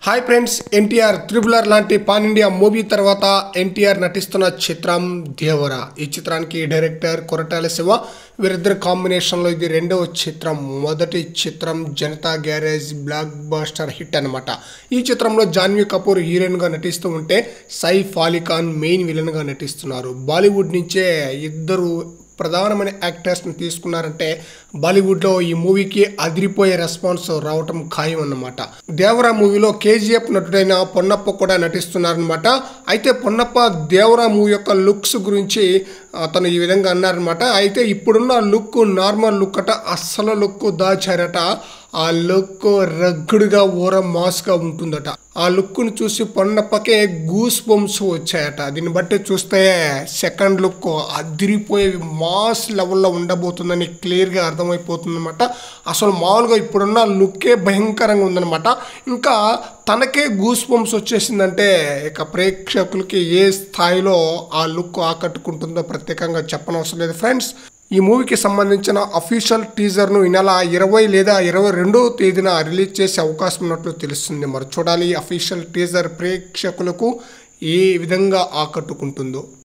hi friends NTR triple R లాంటి pan India movie తర్వాత NTR నటిస్తున్న చిత్రం దేవర ఈ చిత్రానికి డైరెక్టర్ కొరటాల శివ వీరిద్దరి కాంబినేషన్లో ఇది రెండవ చిత్రం మొదటి చిత్రం Janatha Garage blockbuster hit అనమాట ఈ చిత్రంలో జాన్వీ కపూర్ హీరోయిన్గా నటిస్తూ ఉంటే సైఫ్ అలీ ఖాన్ మెయిన్ విలన్గా నటిస్తున్నారు బాలీవుడ్ నుంచే ఇద్దరు ప్రధానమైన యాక్టర్స్ని తీసుకున్నారంటే బాలీవుడ్లో ఈ మూవీకి అదిరిపోయే రెస్పాన్స్ రావటం ఖాయం అన్నమాట దేవరా మూవీలో కేజీఎఫ్ నటుడైన పొన్నప్ప కూడా నటిస్తున్నారనమాట అయితే పొన్నప్ప దేవరా మూవీ యొక్క లుక్స్ గురించి అతను ఈ విధంగా అన్నారనమాట అయితే ఇప్పుడున్న లుక్ నార్మల్ లుక్ అట అస్సలు లుక్ దాచారట ఆ లుక్ రగ్గుడుగా ఊర మాస్గా ఉంటుందట ఆ లుక్ను చూసి పొన్నప్పకే గూస్ బంప్స్ వచ్చాయట దీన్ని బట్టి చూస్తే సెకండ్ లుక్ అదిరిపోయే మాస్ లెవెల్లో ఉండబోతుందని క్లియర్గా అర్థమైపోతుందన్నమాట అసలు మామూలుగా ఇప్పుడున్న లుక్కే భయంకరంగా ఉందన్నమాట ఇంకా తనకే గూస్ బంప్స్ వచ్చేసిందంటే ఇక ప్రేక్షకులకి ఏ స్థాయిలో ఆ లుక్ ఆకట్టుకుంటుందో ప్రత్యేకంగా చెప్పనవసరం లేదు ఫ్రెండ్స్ ఈ మూవీకి సంబంధించిన అఫీషియల్ టీజర్ను ఈ నెల ఇరవై లేదా ఇరవై రెండవ తేదీన రిలీజ్ చేసే అవకాశం ఉన్నట్లు తెలుస్తుంది మరి చూడాలి అఫీషియల్ టీజర్ ప్రేక్షకులకు ఏ విధంగా ఆకట్టుకుంటుందో